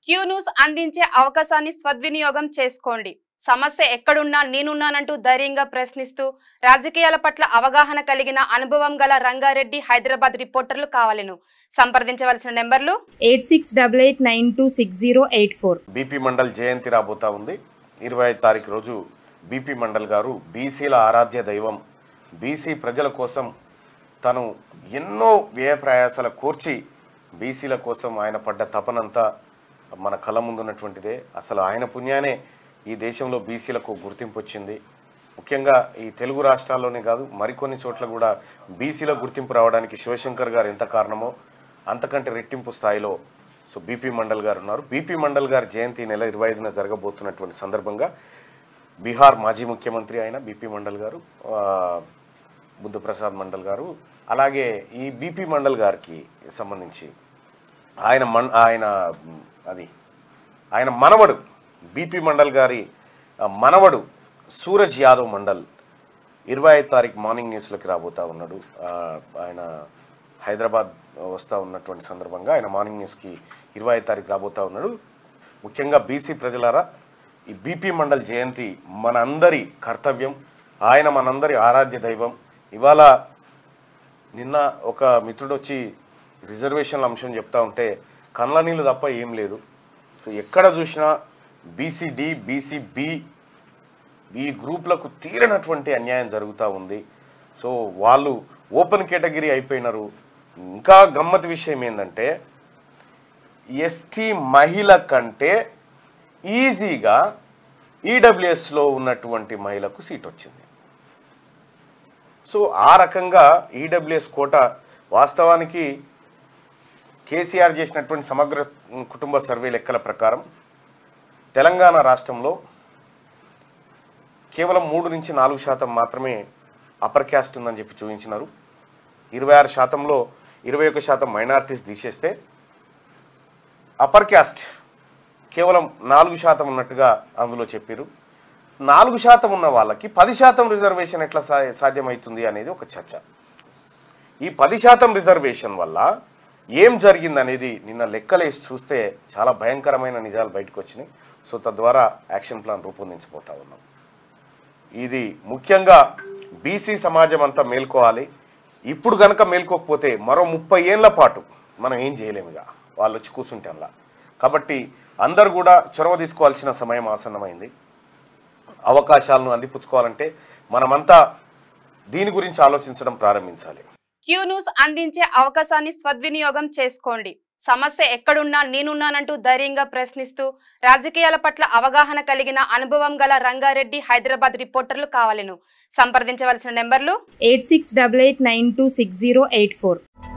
Q news అందించే అవకాశాన్ని సద్వినియోగం చేసుకోండి సమస్య ఎక్కడున్నా నేనున్నానంటూ ధైర్యంగా ప్రశ్నిస్తూ రాజకీయాల పట్ల అవగాహన కలిగిన అనుభవం గల రంగారెడ్డి హైదరాబాద్ రిపోర్టర్లు కావాలను సంప్రదించవలసిన నెంబర్లు eight six double eight nine two six zero eight four BP Mandal జయంతి రాబోతా ఉంది ఇరవై ఐదు తారీఖు రోజు బీపీ మండల్ గారు బీసీల ఆరాధ్య దైవం బీసీ ప్రజల కోసం తను ఎన్నో వ్యయ ప్రయాసాల కోర్చి బీసీల కోసం ఆయన పడ్డ తపనంతా మన కళ్ళ ముందున్నటువంటిదే అసలు ఆయన పుణ్యానే ఈ దేశంలో బీసీలకు గుర్తింపు వచ్చింది ముఖ్యంగా ఈ తెలుగు రాష్ట్రాల్లోనే కాదు మరికొన్ని చోట్ల కూడా బీసీల గుర్తింపు రావడానికి శివశంకర్ గారు ఎంత కారణమో అంతకంటే రెట్టింపు స్థాయిలో సో బీపీ మండల్ గారు ఉన్నారు బీపీ మండల్ గారి జయంతి ఈ నెల ఇరవై ఐదున జరగబోతున్నటువంటి సందర్భంగా బీహార్ మాజీ ముఖ్యమంత్రి అయిన బీపీ మండల్ గారు ఆ, బుద్ధప్రసాద్ మండల్ గారు అలాగే ఈ బీపీ మండల్ గారికి సంబంధించి ఆయన మన్ ఆయన మ్, అది ఆయన మనవడు బీపీ మండల్ గారి ఆ, మనవడు సూరజ్ యాదవ్ మండల్ ఇరవై ఐదు తారీఖు మార్నింగ్ న్యూస్లోకి రాబోతా ఉన్నాడు ఆ, ఆయన హైదరాబాద్ వస్తూ ఉన్నటువంటి సందర్భంగా ఆయన మార్నింగ్ న్యూస్కి ఇరవై ఐదు తారీఖు రాబోతా ఉన్నాడు ముఖ్యంగా బీసీ ప్రజలారా ఈ బీపీ మండల్ జయంతి మనందరి కర్తవ్యం ఆయన మనందరి ఆరాధ్య దైవం ఇవాళ నిన్న ఒక మిత్రుడు వచ్చి రిజర్వేషన్ల అంశం చెప్తా ఉంటే కళ్ళ నీళ్ళు తప్ప ఏం లేదు సో ఎక్కడ చూసినా బీసీడి బీసీబి ఈ గ్రూప్లకు తీరనటువంటి అన్యాయం జరుగుతూ ఉంది సో వాళ్ళు ఓపెన్ కేటగిరీ అయిపోయినారు ఇంకా గమ్మత్ విషయం ఏంటంటే ఎస్టీ మహిళ కంటే ఈజీగా ఈడబ్ల్యూఎస్లో ఉన్నటువంటి మహిళకు సీట్ వచ్చింది సో ఆ రకంగా ఈడబ్ల్యూఎస్ కోట వాస్తవానికి కేసీఆర్ చేసినటువంటి సమగ్ర కుటుంబ సర్వే లెక్కల ప్రకారం తెలంగాణ రాష్ట్రంలో కేవలం మూడు నుంచి నాలుగు శాతం మాత్రమే అప్పర్ క్యాస్ట్ ఉందని చెప్పి చూపించినారు ఇరవై ఆరు శాతంలో ఇరవై ఒక శాతం మైనారిటీస్ తీసేస్తే అప్పర్ క్యాస్ట్ కేవలం నాలుగు శాతం ఉన్నట్టుగా అందులో చెప్పారు నాలుగు శాతం ఉన్న వాళ్ళకి పది శాతం రిజర్వేషన్ ఎట్లా సా సాధ్యమవుతుంది అనేది ఒక చర్చ ఈ పది శాతం రిజర్వేషన్ వల్ల ఏం జరిగింది అనేది నిన్న లెక్కలేసి చూస్తే చాలా భయంకరమైన నిజాలు బయటకు వచ్చినాయి సో తద్వారా యాక్షన్ ప్లాన్ రూపొందించబోతా ఉన్నాం ఇది ముఖ్యంగా బీసీ సమాజం అంతా మేల్కోవాలి ఇప్పుడు గనక మేల్కోకపోతే మరో ముప్పై ఏళ్ళ పాటు మనం ఏం చేయలేముగా వాళ్ళు వచ్చి కూర్చుంటే అలా కాబట్టి అందరు కూడా చొరవ తీసుకోవాల్సిన సమయం ఆసన్నమైంది అవకాశాలను అందిపుచ్చుకోవాలంటే మనమంతా దీని గురించి ఆలోచించడం ప్రారంభించాలి క్యూ న్యూస్ అందించే అవకాశాన్ని సద్వినియోగం చేసుకోండి సమస్య ఎక్కడున్నా నేనున్నానంటూ ధైర్యంగా ప్రశ్నిస్తూ రాజకీయాల పట్ల అవగాహన కలిగిన అనుభవం గల రంగారెడ్డి హైదరాబాద్ రిపోర్టర్లు కావాలను సంప్రదించవలసిన నెంబర్లు eight six double eight nine two six zero eight four